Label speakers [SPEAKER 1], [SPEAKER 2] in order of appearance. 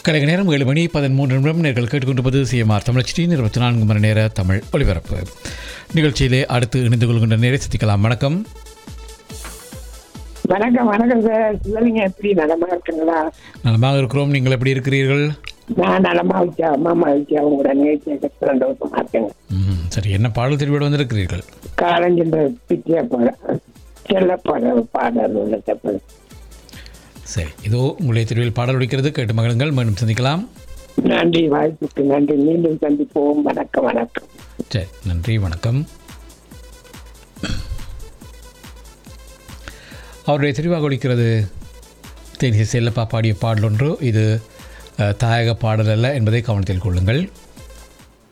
[SPEAKER 1] கலைக நேரம் ஏழு மணி பதிமூன்று நிமிடம் நேர்கள் கேட்டுக்கொண்டிருப்பது சிஎம்ஆர் தமிழச்சி இருபத்தி நான்கு மணி நேர தமிழ் ஒலிபரப்பு நிகழ்ச்சியிலே அடுத்து இணைந்து கொள்கின்ற நேரை சந்திக்கலாம் வணக்கம்
[SPEAKER 2] வணக்கம் வணக்கம் சார் சிவலிங்க எப்படி நலமா இருக்குங்களா
[SPEAKER 1] நலமாக இருக்கிறோம் நீங்கள் எப்படி இருக்கிறீர்கள்
[SPEAKER 2] நான் நலமா வச்சா அம்மா வச்சா உங்களோட நேற்று சந்தோஷமா இருக்கேங்க
[SPEAKER 1] ம், சரி என்ன பாடல் திருவிட வந்திருக்கிறீர்கள்
[SPEAKER 2] காலஞ்சென்ற பிச்சை பாட செல்ல பாட பாடல் உள்ள தப்பு
[SPEAKER 1] சரி இதோ உங்களுடைய திருவில் பாடல் ஒலிக்கிறது கேட்டு மகிழுங்கள் மீண்டும் சந்திக்கலாம்
[SPEAKER 2] நன்றி வாய்ப்புக்கு நன்றி மீண்டும் சந்திப்போம் வணக்கம் வணக்கம்
[SPEAKER 1] சரி நன்றி வணக்கம் அவருடைய தெரிவாக ஒலிக்கிறது தேனிசை செல்லப்பா பாடிய பாடல் ஒன்று இது அஹ், தாயக பாடல் அல்ல என்பதை கவனத்தில் கொள்ளுங்கள்